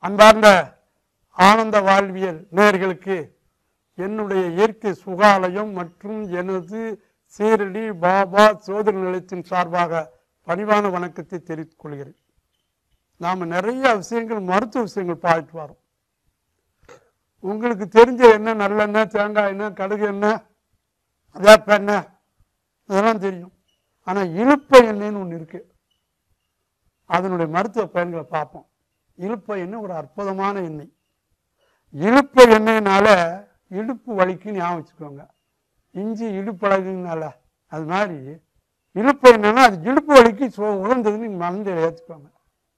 அன்பார்ந்த ஆனந்த வாழ்வியல் நேயர்களுக்கு என்னுடைய இயற்கை சுகாலயம் மற்றும் எனது சீரடி பாபா சோதனை நிலையத்தின் சார்பாக பணிவான வணக்கத்தை தெரிவித்துக் கொள்கிறேன் நாம் நிறைய விஷயங்கள் மருத்துவ விஷயங்கள் பார்த்துட்டு வரோம் உங்களுக்கு தெரிஞ்ச என்ன நல்லெண்ணெய் தேங்காய் எண்ணெய் கடுகு எண்ணெய் வேப்ப எண்ணெய் இதெல்லாம் தெரியும் ஆனால் இழுப்ப எண்ணெய்னு ஒன்று இருக்கு அதனுடைய மருத்துவ பயன்களை பார்ப்போம் இழுப்ப எண்ணெய் ஒரு அற்புதமான எண்ணெய் இழுப்ப எண்ணெய்னால இடுப்பு வலிக்கு ஞாபகம் வச்சுக்கோங்க இஞ்சி இடுப்பழகுனால அது மாதிரி இழுப்ப எண்ணெய்னா அது இடுப்பு வலிக்கு சோ உழந்ததுன்னு நீங்கள் மறந்து ஏற்றுக்கோங்க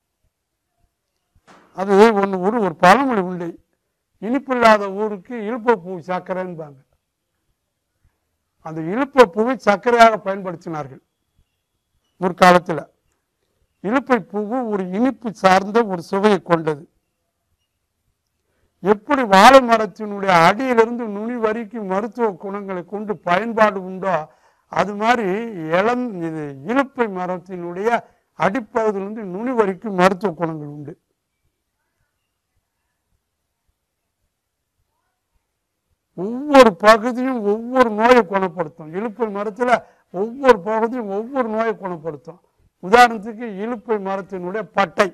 அது ஒன்று ஒரு ஒரு பழமொழி உண்டு இனிப்பில்லாத ஊருக்கு இழுப்ப பூ சர்க்கரைன்பாங்க அந்த இழுப்ப பூவை சர்க்கரையாக பயன்படுத்தினார்கள் முற்காலத்தில் இழுப்பை பூவு ஒரு இனிப்பு சார்ந்த ஒரு சுவையை கொண்டது எப்படி வாழை மரத்தினுடைய அடியிலிருந்து நுனி வரைக்கும் மருத்துவ குணங்களை கொண்டு பயன்பாடு உண்டோ அது மாதிரி இளம் இது இழுப்பை மரத்தினுடைய அடிப்பகுதியிலிருந்து நுனி வரைக்கும் மருத்துவ குணங்கள் உண்டு ஒவ்வொரு பகுதியும் ஒவ்வொரு நோயை குணப்படுத்தும் இழுப்பை மரத்தில் ஒவ்வொரு பகுதியும் ஒவ்வொரு நோயை குணப்படுத்தும் உதாரணத்துக்கு இழுப்பை மரத்தினுடைய பட்டை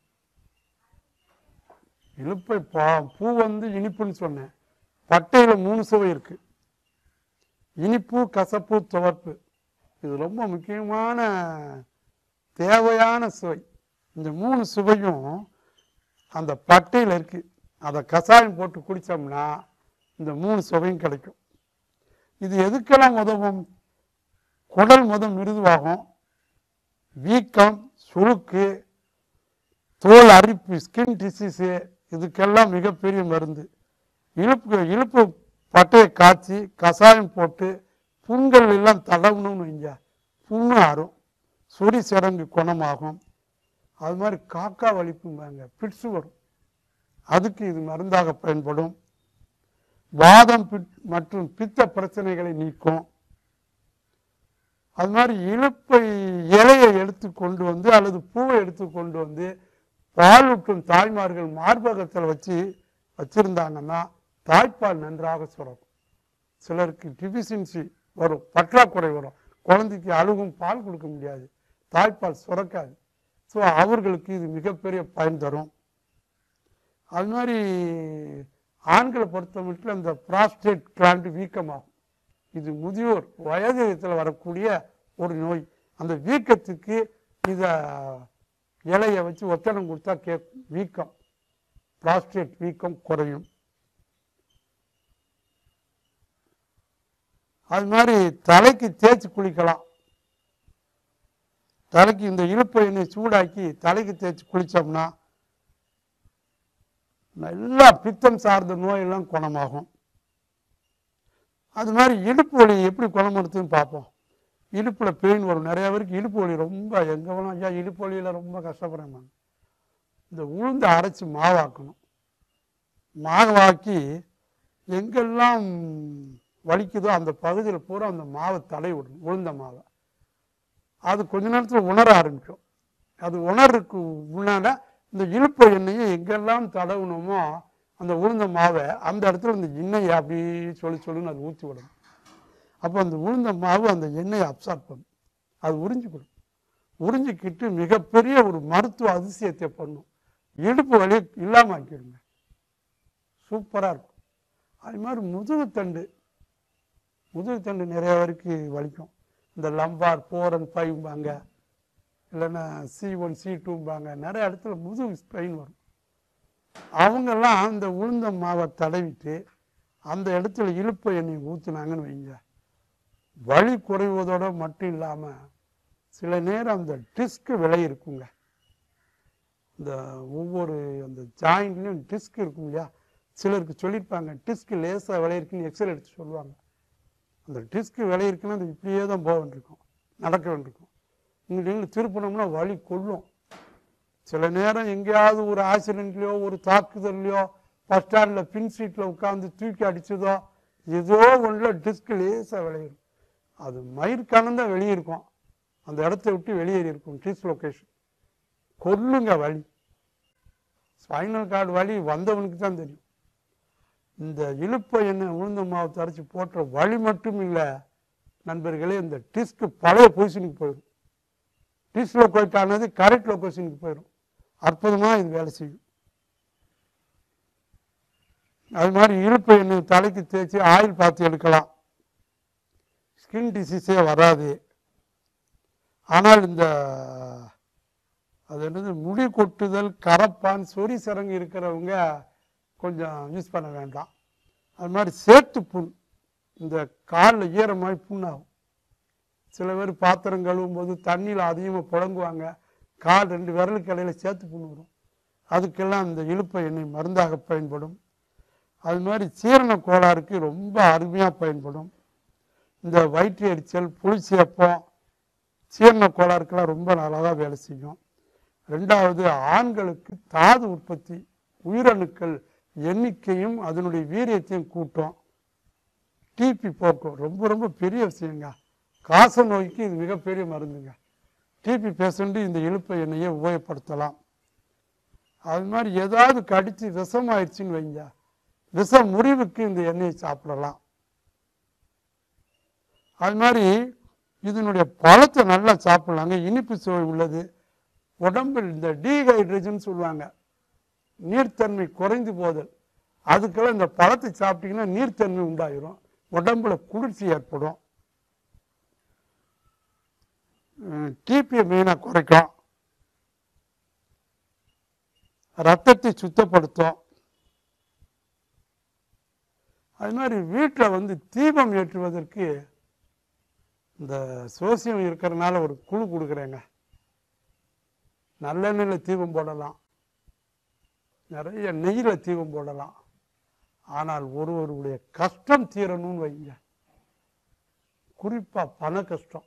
இழுப்பை பா பூ வந்து இனிப்புன்னு சொன்னேன் பட்டையில் மூணு சுவை இருக்கு இனிப்பு கசப்பு துவர்ப்பு இது ரொம்ப முக்கியமான தேவையான சுவை இந்த மூணு சுவையும் அந்த பட்டையில் இருக்கு அதை கஷாயம் போட்டு குடித்தோம்னா இந்த மூணு சுவையும் கிடைக்கும் இது எதுக்கெல்லாம் உதவும் குடல் முதல் மிருதுவாகும் வீக்கம் சுளுக்கு தோல் அரிப்பு ஸ்கின் டிசீஸு இதுக்கெல்லாம் மிகப்பெரிய மருந்து இழுப்பு இழுப்பு பட்டையை காய்ச்சி கஷாயம் போட்டு புண்கள் எல்லாம் தடவணும்னு வைங்க புண்ணு ஆறும் சொறி சிறங்கு குணமாகும் அது மாதிரி காக்கா வலிப்பும்பாங்க பிட்ஸு வரும் அதுக்கு இது மருந்தாக பயன்படும் வாதம் பித் மற்றும் பித்த பிரச்சனைகளை நீக்கும் அது மாதிரி இழுப்பை இலையை எடுத்து கொண்டு வந்து அல்லது பூவை எடுத்து கொண்டு வந்து பால் ஊட்டும் தாய்மார்கள் மார்பகத்தில் வச்சு வச்சிருந்தாங்கன்னா தாய்ப்பால் நன்றாக சுரக்கும் சிலருக்கு டிஃபிஷியன்சி வரும் பற்றாக்குறை வரும் குழந்தைக்கு அழுகும் பால் கொடுக்க முடியாது தாய்ப்பால் சுரக்காது ஸோ அவர்களுக்கு இது மிகப்பெரிய பயன் தரும் அது மாதிரி ஆண்களை பொறுத்த மட்டும் இந்த ப்ராஸ்டேட் கிளாண்ட் வீக்கமாகும் இது முதியோர் வயதில் வரக்கூடிய ஒரு நோய் அந்த வீக்கத்துக்கு இதை இலையை வச்சு ஒத்தனம் கொடுத்தா கேட்கும் வீக்கம் ப்ராஸ்டேட் வீக்கம் குறையும் அது மாதிரி தலைக்கு தேய்ச்சி குளிக்கலாம் தலைக்கு இந்த இழுப்பை எண்ணெய் சூடாக்கி தலைக்கு தேய்ச்சி குளித்தோம்னா நல்லா பித்தம் சார்ந்த நோயெல்லாம் குணமாகும் அது மாதிரி இடுப்பு வலி எப்படி குணப்படுத்துன்னு பார்ப்போம் இடுப்பில் பெயின் வரும் நிறைய பேருக்கு இடுப்பு வலி ரொம்ப எங்கே வேணும் ஐயா இடுப்பு வலியில் ரொம்ப கஷ்டப்படுறேன் இந்த உளுந்து அரைச்சி மாவாக்கணும் மாவாக்கி எங்கெல்லாம் வலிக்குதோ அந்த பகுதியில் பூரா அந்த மாவை தடை விடணும் உளுந்த மாவை அது கொஞ்ச நேரத்தில் உணர ஆரம்பிக்கும் அது உணர்றதுக்கு முன்னாடி இந்த இழுப்பு எண்ணெயை எங்கெல்லாம் தடவணுமோ அந்த உளுந்த மாவை அந்த இடத்துல இந்த எண்ணெயை அப்படி சொல்லி சொல்லுன்னு அது ஊற்றி விடணும் அப்போ அந்த உளுந்த மாவு அந்த எண்ணெயை அப்சார்ப் பண்ணும் அது உறிஞ்சிக்கிடும் உறிஞ்சிக்கிட்டு மிகப்பெரிய ஒரு மருத்துவ அதிசயத்தை பண்ணும் இடுப்பு வலி இல்லாமல் ஆக்கிடுங்க சூப்பராக இருக்கும் அது மாதிரி முதுகுத்தண்டு முதுகுத்தண்டு நிறைய பேருக்கு வலிக்கும் இந்த லம்பார் ஃபோர் அண்ட் ஃபைவ்பாங்க இல்லைன்னா சி ஒன் சி டூம்பாங்க நிறைய இடத்துல முதுகு ஸ்ட்ரெயின் வரும் அவங்கெல்லாம் அந்த உளுந்த மாவை தடவிட்டு அந்த இடத்துல இழுப்ப எண்ணெய் ஊற்றுனாங்கன்னு வைங்க வலி குறைவதோட மட்டும் இல்லாமல் சில நேரம் அந்த டிஸ்க் விலை இருக்குங்க இந்த ஒவ்வொரு அந்த ஜாயிண்ட்லையும் டிஸ்க் இருக்கும் இல்லையா சிலருக்கு சொல்லியிருப்பாங்க டிஸ்க் லேசாக விலை இருக்குன்னு எக்ஸ்ரே எடுத்து சொல்லுவாங்க அந்த டிஸ்க் விலை இருக்குன்னா அது இப்படியே தான் போக வேண்டியிருக்கும் நடக்க வேண்டியிருக்கும் இங்கே திருப்பினோம்னா வலி கொள்ளும் சில நேரம் எங்கேயாவது ஒரு ஆக்சிடென்ட்லையோ ஒரு தாக்குதல்லையோ பஸ் ஸ்டாண்டில் பின் சீட்டில் உட்காந்து தூக்கி அடிச்சதோ ஏதோ ஒன்றில் டிஸ்க் லேசாக விளையிடும் அது மயிர் கணந்தான் வெளியே இருக்கும் அந்த இடத்த விட்டு வெளியேறி இருக்கும் டிஸ்லொகேஷன் கொல்லுங்க வலி ஸ்பைனல் கார்டு வலி வந்தவனுக்கு தான் தெரியும் இந்த இழுப்பை எண்ணெய் உளுந்த மாவு தரைச்சி போட்ட வழி மட்டும் இல்லை நண்பர்களே இந்த டிஸ்க்கு பழைய பொசிஷனுக்கு போயிடும் டிஸ் லொக்கேட் ஆனது கரெக்ட் லொக்கேஷனுக்கு போயிடும் அற்புதமாக இது வேலை செய்யும் அது மாதிரி இழுப்பு எண்ணெய் தலைக்கு தேய்ச்சி ஆயில் பார்த்து எடுக்கலாம் ஸ்கின் டிசீஸே வராது ஆனால் இந்த அது என்னது முடி கொட்டுதல் கரப்பான் சொறி சரங்கு இருக்கிறவங்க கொஞ்சம் யூஸ் பண்ண வேண்டாம் அது மாதிரி சேத்து புண் இந்த காலில் ஈரமாய் புண்ணாகும் சில பேர் பாத்திரம் கழுவும் போது தண்ணியில் அதிகமாக புழங்குவாங்க கால் ரெண்டு விரலுக்கு இடையில சேத்து புண்ணு வரும் அதுக்கெல்லாம் இந்த இழுப்பை எண்ணெய் மருந்தாக பயன்படும் அது மாதிரி சீரண கோளாறுக்கு ரொம்ப அருமையாக பயன்படும் இந்த வயிற்று எரிச்சல் புளிச்சேப்பம் சீரண கோளாறுக்கெல்லாம் ரொம்ப நல்லா வேலை செய்யும் ரெண்டாவது ஆண்களுக்கு தாது உற்பத்தி உயிரணுக்கள் எண்ணிக்கையும் அதனுடைய வீரியத்தையும் கூட்டும் டிபி போக்கும் ரொம்ப ரொம்ப பெரிய விஷயங்க காச நோய்க்கு இது மிகப்பெரிய மருந்துங்க டிபி பேஷண்ட்டு இந்த இழுப்பை எண்ணெயை உபயோகப்படுத்தலாம் அது மாதிரி ஏதாவது கடித்து விஷமாயிடுச்சுன்னு வைங்க விஷ முறிவுக்கு இந்த எண்ணெயை சாப்பிடலாம் அது மாதிரி இதனுடைய பழத்தை நல்லா சாப்பிடலாங்க இனிப்பு சுவை உள்ளது உடம்பில் இந்த டீஹைட்ரேஷன் சொல்லுவாங்க நீர்த்தன்மை குறைந்து போதல் அதுக்கெல்லாம் இந்த பழத்தை சாப்பிட்டீங்கன்னா நீர்த்தன்மை உண்டாயிரும் உடம்புல குளிர்ச்சி ஏற்படும் டிபியை மெயினாக குறைக்கும் ரத்தத்தை சுத்தப்படுத்தும் அது மாதிரி வீட்டில் வந்து தீபம் ஏற்றுவதற்கு இந்த சோசியம் இருக்கிறனால ஒரு குழு கொடுக்குறேங்க நல்லெண்ணெயில் தீபம் போடலாம் நிறைய நெய்யில் தீபம் போடலாம் ஆனால் ஒருவருடைய கஷ்டம் தீரணும்னு வைங்க குறிப்பாக பண கஷ்டம்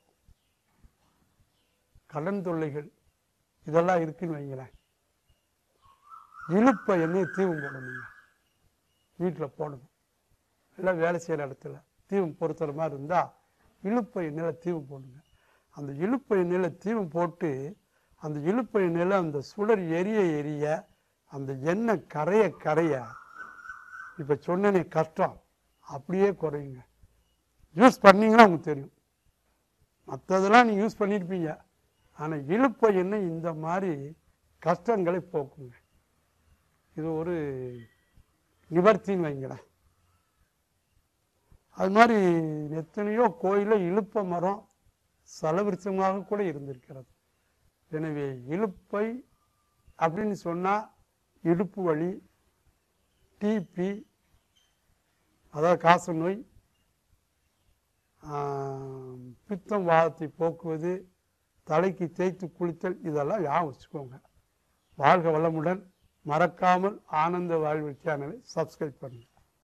கடன் தொல்லைகள் இதெல்லாம் இருக்குன்னு வைங்களேன் இழுப்பை எண்ணெய் தீபம் போடணுங்க வீட்டில் போடணும் எல்லாம் வேலை செய்கிற இடத்துல தீபம் பொறுத்துற மாதிரி இருந்தால் இழுப்பை எண்ணெயில் தீபம் போடுங்க அந்த இழுப்பை எண்ணெயில் தீபம் போட்டு அந்த இழுப்பை எண்ணெயில் அந்த சுடர் எரிய எரிய அந்த எண்ணெய் கரைய கரைய இப்போ சொன்னனே கஷ்டம் அப்படியே குறையுங்க யூஸ் பண்ணீங்கன்னா உங்களுக்கு தெரியும் மற்றதெல்லாம் நீங்கள் யூஸ் பண்ணியிருப்பீங்க ஆனால் இழுப்பை எண்ணெய் இந்த மாதிரி கஷ்டங்களை போக்குங்க இது ஒரு நிவர்த்தின்னு வைங்களேன் அது மாதிரி எத்தனையோ கோயிலில் இழுப்ப மரம் சலவிருச்சமாக கூட இருந்திருக்கிறது எனவே இழுப்பை அப்படின்னு சொன்னால் இடுப்பு வலி டிபி அதாவது காச நோய் ஆம், பித்தம் வாதத்தை போக்குவது தலைக்கு தேய்த்து குளித்தல் இதெல்லாம் ஞாபகம் வச்சுக்கோங்க வாழ்க வளமுடன் மறக்காமல் ஆனந்த வாழ்வு சேனலை சப்ஸ்கிரைப் பண்ணுங்கள்